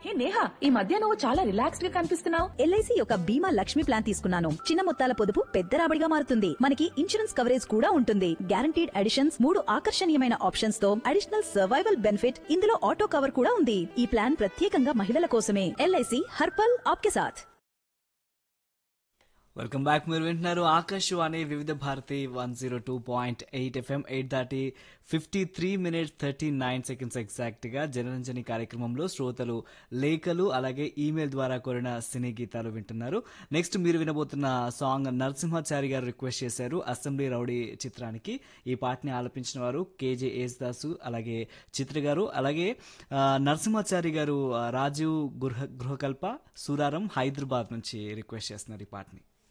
హే నేహా ఈ మధ్య నువ్వు చాలా రిలాక్స్డ్ గా కనిపిస్తున్నావు ఎల్ఐసి యొక్క బీమా లక్ష్మి ప్లాన్ తీసుకున్నాను చిన్న మొత్తాల పొదుపు పెద్ద రాబడిగా మారుతుంది మనకి ఇన్సూరెన్స్ కవరేజ్ కూడా ఉంటుంది గ్యారంటీడ్ అడిషన్స్ మూడు ఆకర్షణీయమైన ఆప్షన్స్ తో అడిషనల్ సర్వైవల్ బెనిఫిట్ ఇందులో ఆటో కవర్ కూడా ఉంది ఈ ప్లాన్ ప్రత్యేకంగా మహిళల కోసమే ఎల్ఐసి హర్పల్ ఆప్కే సాథ్ వెల్కమ్ బ్యాక్ మీరు వింటున్నారు Akashvani Vividh Bharati one zero two point eight FM eight దాటి fifty three minutes thirty nine seconds exact గా జనరంజని కార్యక్రమంలో శ్రోతలు లేఖలు అలాగే ఈమెయిల్ ద్వారా కోరిన సినీ గీతాలు వింటున్నారు నెక్స్ట్ మీరు వినబోతున్న సాంగ్ నరసింహాచారి గారు రిక్వెస్ట్ చేశారు అసెంబ్లీ రౌడీ చిత్రానికి ఈ పాటని ఆలపించిన వారు కేజే యేసుదాసు అలాగే చిత్ర గారు అలాగే ఆ, నరసింహాచారి గారు ఆ, రాజీవ్ గృహ గృహకల్ప సూరారం హైదరాబాద్ నుంచి రిక్వెస్ట్ చేస్తున్నారు ఈ పాటని